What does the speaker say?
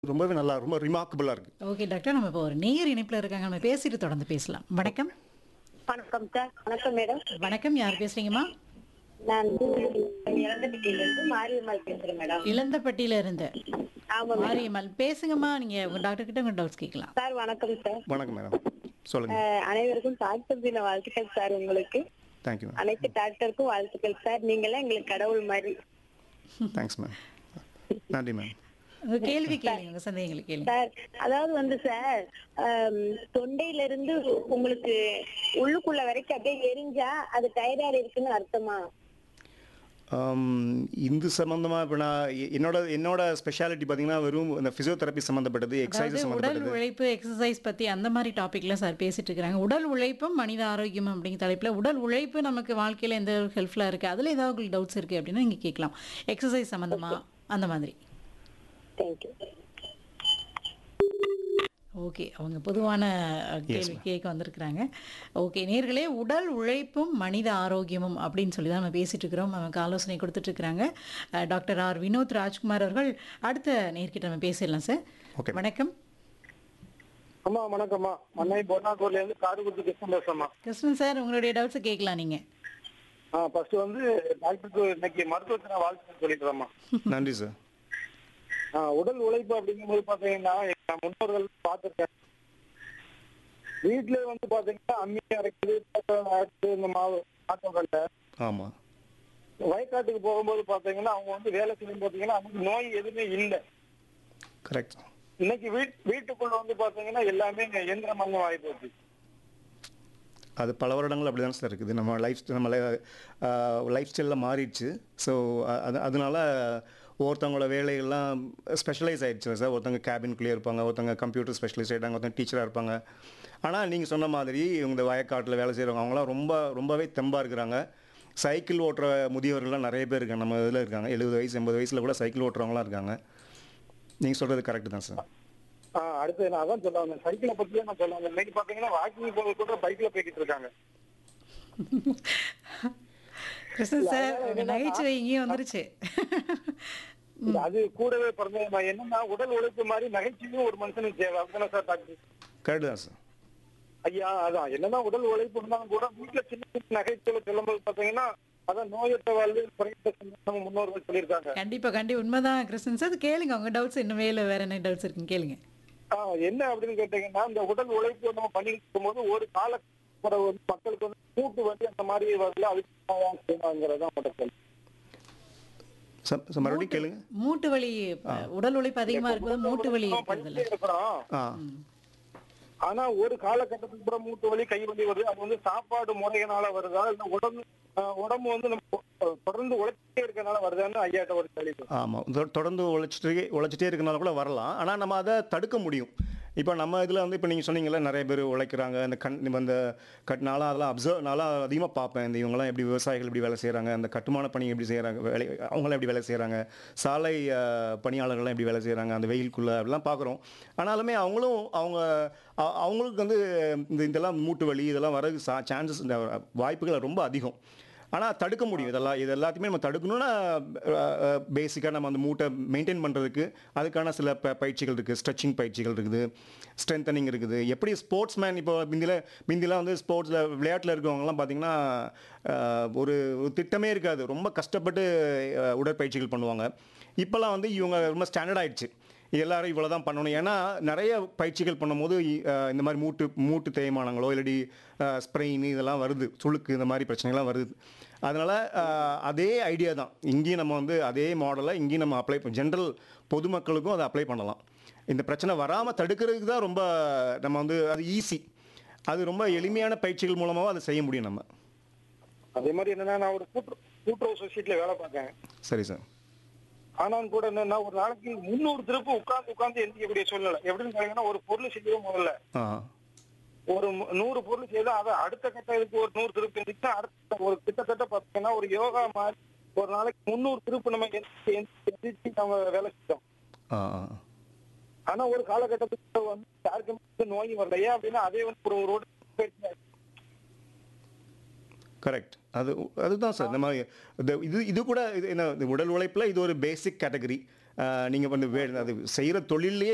ரொம்பவே நல்லா ரொம்ப ரிமார்க்கபுளாக இருக்குது ஓகே டாக்டர் நம்ம இப்போ ஒரு நேர் இணைப்புல இருக்காங்க நம்ம பேசிட்டு தொடர்ந்து பேசலாம் வணக்கம் வணக்கம் சார் வணக்கம் மேடம் வணக்கம் யார் பேசுறீங்கம்மா நான் இறந்தபட்டியில இருந்து மாரியம்மாள் பேசுறேன் மேடம் இளந்தப்பட்டியில இருந்து ஆமா மாரியம்மாள் பேசுங்கம்மா நீங்க உங்க டாக்டர் கிட்ட உங்க டவுட்ஸ் கேட்கலாம் சார் வணக்கம் சார் வணக்கம் மேடம் சொல்லுங்கள் அஹ், அனைவருக்கும் டாக்டர் தின வாழ்த்துக்கள் சார் உங்களுக்கு தேங்க்யூ மேம் அனைத்து டாக்டருக்கும் வாழ்த்துக்கள் சார் நீங்களாம் எங்களுக்கு கடவுள் மாதிரி தேங்க்ஸ் மேம் நன்றி மேம் உங்க கேள்வி கேளுங்க உங்க சந்தேகங்களை கேளுங்க சார் அதாவது வந்து சார் ஆம், தொண்டையில இருந்து உங்களுக்கு உள்ளுக்குள்ள வரைக்கும் அப்படியே எரிஞ்சா அது டைராய்டு இருக்குன்னு அர்த்தமா இது சம்மந்தமாக இப்போ நான் எ- என்னோட என்னோட ஸ்பெஷாலிட்டி பார்த்தீங்கன்னா வெறும் இந்த ஃபிசியோதெரப்பி சம்மந்தப்பட்டது எக்ஸசைஸ் அதாவது உடல் சம்மந்தப்பட்டது உழைப்பு எக்ஸசைஸ் பத்தி அந்த மாதிரி டாபிக்ல சார் பேசிட்டு இருக்காங்க உடல் உழைப்பும் மனித ஆரோக்கியம் அப்படிங்கிற தலைப்புல உடல் உழைப்பு நமக்கு வாழ்க்கையில எந்த ஹெல்ப்ஃபுல்லா இருக்கு அதுல ஏதாவது உங்களுக்கு டவுட்ஸ் இருக்கு அப்படின்னா நீங்க கேட்கலாம் எக்ஸசைஸ் சம்பந்தமா அந்த மாதிரி தேங்க்யூ ஓகே அவங்க பொதுவான அஹ், கேள்வி கேட்க வந்திருக்கிறாங்க ஓகே நேர்களே உடல் உழைப்பும் மனித ஆரோக்கியமும் அப்படின்னு சொல்லி தான் நம்ம பேசிட்டு இருக்கிறோம் நமக்கு ஆலோசனை கொடுத்துட்டு இருக்கிறாங்க அஹ், டாக்டர் ஆர் வினோத் ராஜ்குமார் அவர்கள் அடுத்த நேர்கிட்ட நம்ம பேசிடலாம் சார் Okay. வணக்கம் அம்மா வணக்கம்மா அன்னை பொன்னாக்கூர்ல இருந்து காடுகுத்தி கிருஷ்ணன் பேசுறேம்மா கிருஷ்ணன் சார் உங்களுடைய டவுட்ஸை கேட்கலாம் நீங்க ஆ ஃபர்ஸ்ட் வந்து டாக்டருக்கு இன்னைக்கு மருத்துவத்தின வாழ்த்து சொல்லிக்கிறேம்மா நன்றி சார் ஆ, உடல் உழைப்பு அப்படிங்கும்போது பாத்தீங்கன்னா எங்க முன்னோர்கள் பார்த்துருக்கேன் வீட்டுல வந்து பாத்தீங்கன்னா அம்மி அரைக்கிறது பாத்திரம் அரைக்கிறது, இந்த மாவு ஆட்டோக்கல்ல ஆமாம் வயக்காட்டுக்கு போகும்போது பாத்தீங்கன்னா அவங்க வந்து வேலை செய்யும் பாத்தீங்கன்னா அவங்களுக்கு நோய் எதுவுமே இல்லை கரெக்ட் இன்னைக்கு வீட் வீட்டுக்குள்ள வந்து பாத்தீங்கன்னா எல்லாமே எந்திரமயம் ஆகி போச்சு அது பல வருடங்கள் அப்படி தான் சார் இருக்குது நம்ம லைஃப் நம்ம லைஃப் ஸ்டைலில் மாறிடுச்சு ஸோ அது அதனால ஒருத்தவங்களோட வேலைகள்லாம் ஸ்பெஷலைஸ் ஆயிடுச்சு சார் ஒருத்தவங்க கேபின்குள்ளேயே இருப்பாங்க ஒருத்தவங்க கம்ப்யூட்டர் ஸ்பெஷலிஸ்ட் ஆகிட்டாங்க ஒருத்தவங்க டீச்சராக இருப்பாங்க ஆனால் நீங்கள் சொன்ன மாதிரி இவங்க வயக்காட்டில் வேலை செய்கிறவங்க அவங்களாம் ரொம்ப ரொம்பவே தெம்பாக இருக்கிறாங்க சைக்கிள் ஓட்டுற முதியவர்கள்லாம் நிறைய பேர் இருக்காங்க நம்ம இதில் இருக்காங்க எழுபது வயசு எண்பது வயசில் கூட சைக்கிள் ஓட்டுறவங்களாம் இருக்காங்க நீங்கள் சொல்கிறது கரெக்டு தான் சார் ஆ அடுத்து நான் அதான் சொல்ல வந்தேன் சைக்கிளை பத்தியே நான் சொல்ல வந்தேன் இன்னைக்கு பாத்தீங்கன்னா வாக்கிங் போக கூட பைக்ல போய்கிட்டு இருக்காங்க கிருஷ்ணன் சார் உங்க நகைச்சுவை இங்கேயும் வந்துருச்சு அது கூடவே பிறந்ததுமா என்னன்னா உடல் உழைப்பு மாதிரி நகைச்சுவையும் ஒரு மனுஷனுக்கு தேவை அப்படிதானே சார் டாக்டர் கரெக்டு தான் சார் ஐயா அதான் என்னதான் உடல் உழைப்பு இருந்தாலும் கூட வீட்டுல சின்ன சின்ன நகைச்சுவை சொல்லும்போது பாத்தீங்கன்னா அதான் நோயற்ற வாழ்வு குறைந்த நம்ம முன்னோர்கள் சொல்லியிருக்காங்க கண்டிப்பா கண்டிப்பா உண்மைதான் கிருஷ்ணன் சார் கேளுங்க உங்க டவுட்ஸ் இன்னும் வேலை வேற என்ன டவுட்ஸ் இருக்குன்னு கேளுங்க ஆஹ் என்ன அப்படின்னு கேட்டீங்கன்னா இந்த உடல் உழைப்பு நம்ம பண்ணிட்டு இருக்கும்போது ஒரு கால வந்து மக்களுக்கு வந்து கூட்டு வண்டி அந்த மாதிரி வரல அதுக்குங்கிறதான் கேள்வி சார் சார் மறுபடியும் கேளுங்க மூட்டு வலி உடல் உழைப்பு அதிகமா இருக்கும்போது மூட்டு வலி நம்ம இருக்கிறதுல பண்ணிட்டே இருக்கிறோம் ஆ ஆனா ஒரு காலகட்டத்துக்கு அப்புறம் மூட்டு வலி கை வலி வருது அது வந்து சாப்பாடு முறையினால வருதா இல்ல உடம்பு ஆஹ் உடம்பு வந்து நம்ம தொடர்ந்து உழைச்சிட்டே இருக்கனால வருதான்னு ஐயாட்ட ஒரு கேள்வி ஆமாம் தொடர்ந்து உழைச்சிட்டே உழைச்சிட்டே இருக்கனால கூட வரலாம் ஆனால் நம்ம அதை தடுக்க முடியும் இப்போ நம்ம இதில் வந்து இப்போ நீங்கள் சொன்னீங்கல்ல நிறைய பேர் உழைக்கிறாங்க இந்த கண் இப்போ இந்த கட் நாளாக அதெல்லாம் அப்சர்வ் நாளாக அதிகமாக பார்ப்பேன் இந்த இவங்கெல்லாம் எப்படி விவசாயிகள் எப்படி வேலை செய்கிறாங்க அந்த கட்டுமான பணி எப்படி செய்கிறாங்க வேலை அவங்களாம் எப்படி வேலை செய்கிறாங்க சாலை அஹ், பணியாளர்கள்லாம் எப்படி வேலை செய்கிறாங்க அந்த வெயிலுக்குள்ளே அப்படிலாம் பார்க்குறோம் ஆனாலுமே அவங்களும் அவங்க அ- அவங்களுக்கு வந்து இந்த இதெல்லாம் மூட்டு வலி இதெல்லாம் வர சான்சஸ் இந்த வாய்ப்புகள் ரொம்ப அதிகம் ஆனால் தடுக்க முடியும் இதெல்லாம் இது எல்லாத்தையுமே நம்ம தடுக்கணும்னா பேசிக்காக நம்ம அந்த மூட்டை மெயின்டைன் பண்ணுறதுக்கு அதுக்கான சில ப பயிற்சிகள் இருக்குது ஸ்ட்ரெச்சிங் பயிற்சிகள் இருக்குது ஸ்ட்ரென்தனிங் இருக்குது எப்படி ஸ்போர்ட்ஸ் மேன் இப்போ மிந்தியில் மிந்திலாம் வந்து ஸ்போர்ட்ஸில் விளையாட்டில் இருக்கவங்கலாம் பார்த்தீங்கன்னா அஹ், ஒரு ஒரு திட்டமே இருக்காது ரொம்ப கஷ்டப்பட்டு அஹ், உடற்பயிற்சிகள் பண்ணுவாங்க இப்போல்லாம் வந்து இவங்க ரொம்ப ஸ்டாண்டர்ட் ஆயிடுச்சு எல்லாரும் இவ்வளோ தான் பண்ணணும் ஏன்னா நிறைய பயிற்சிகள் பண்ணும்போது இ- அஹ் இந்த மாதிரி மூட்டு மூட்டு தேய்மானங்களோ இல்லாட்டி ஸ்ப்ரெயின் இதெல்லாம் வருது சுளுக்கு இந்த மாதிரி பிரச்சனைகள்லாம் வருது அதனால் அதே ஐடியா தான் இங்கேயும் நம்ம வந்து அதே மாடலை இங்கேயும் நம்ம அப்ளை ஜென்ரல் பொதுமக்களுக்கும் அதை அப்ளை பண்ணலாம் இந்த பிரச்சனை வராமல் தடுக்கிறதுக்கு தான் ரொம்ப நம்ம வந்து அது ஈஸி அது ரொம்ப எளிமையான பயிற்சிகள் மூலமாக அதை செய்ய முடியும் நம்ம அதே மாதிரி என்னன்னா நான் ஒரு கூட்டு கூட்டுறவு சொசைட்டில வேலை பார்த்தேன் சரி சார் ஆனாலும் கூட என்னன்னா ஒரு நாளைக்கு முந்நூறு திருப்பு உட்கார்ந்து உட்கார்ந்து எந்திக்கக்கூடிய சூழ்நிலை எப்படின்னு கேட்டீங்கன்னா ஒரு பொருள் செய்யவும் முதல்ல ஆ ஒரு மு- நூறு பொருள் செய்தா அதை அடுத்த கட்ட இதுக்கு ஒரு நூறு திருப்பு எந்திரிச்சா அடுத்த ஒரு கிட்டத்தட்ட பார்த்தீங்கன்னா ஒரு யோகா மாதிரி ஒரு நாளைக்கு முந்நூறு திருப்பு நம்ம எந்திரிச்சு எந்திரிச்சு எந்திரிச்சு நம்ம வேலை செஞ்சோம் ஆ ஆ ஆனா ஒரு காலகட்டத்துக்கு வந்து யாருக்குமே வந்து நோய் வரல ஏன் அப்படின்னா அதே வந்து ஒரு ஒரு உடற்பயிற்சி ஆச்சு. கரெக்ட் அது அதுதான் சார் இந்த மாதிரி இந்த இது இது கூட இது என்ன இந்த உடல் உழைப்பில் இது ஒரு பேசிக் கேட்டகரி நீங்கள் வந்து வே அது செய்கிற தொழிலையே